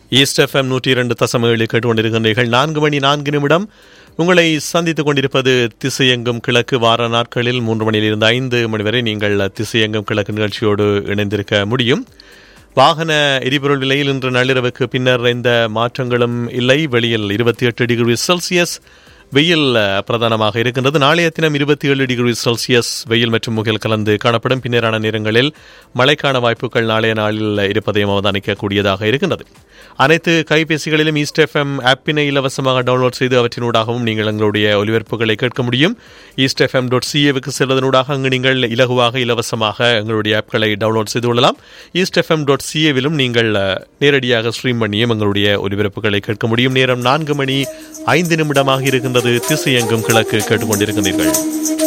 east FM நூற்றி இரண்டு தசம் ஏழு கேட்டுக்கொண்டிருக்கின்றீர்கள் நான்கு மணி நான்கு நிமிடம் உங்களை சந்தித்துக் கொண்டிருப்பது திசையெங்கும் கிழக்கு வார நாட்களில் மூன்று மணியிலிருந்து ஐந்து மணி வரை நீங்கள் திசையெங்கும் கிழக்கு நிகழ்ச்சியோடு இணைந்திருக்க முடியும் வாகன எரிபொருள் விலையில் இன்று நள்ளிரவுக்கு பின்னர் எந்த மாற்றங்களும் இல்லை வெளியில் இருபத்தி எட்டு டிகிரி செல்சியஸ் வெயில் அஹ், பிரதானமாக இருக்கின்றது நாளைய தினம் இருபத்தி ஏழு டிகிரி செல்சியஸ் வெயில் மற்றும் முகில் கலந்து காணப்படும் பின்னரான நேரங்களில் மழைக்கான வாய்ப்புகள் நாளைய நாளில் இருப்பதையும் அவதானிக்கக்கூடியதாக இருக்கின்றது அனைத்து கைபேசிகளிலும் ஈஸ்ட் எஃப்எம் ஆப்பினை இலவசமாக டவுன்லோட் செய்து அவற்றினூடாகவும் நீங்கள் எங்களுடைய ஒலிபரப்புகளை கேட்க முடியும் ஈஸ்ட் எஃப்எம் டாட் சிஏவுக்கு செல்வதனூடாக அங்கு நீங்கள் இலகுவாக இலவசமாக எங்களுடைய ஆப்களை டவுன்லோட் செய்து கொள்ளலாம் ஈஸ்ட் எஃப்எம் டாட் சிஏவிலும் நீங்கள் அஹ், நேரடியாக ஸ்ட்ரீம் பண்ணியும் எங்களுடைய ஒலிபரப்புகளை கேட்க முடியும் நேரம் நான்கு மணி ஐந்து நிமிடமாக இருக்கின்றது திசையெங்கும் கிழக்கு கேட்டுக்கொண்டிருக்கின்றீர்கள்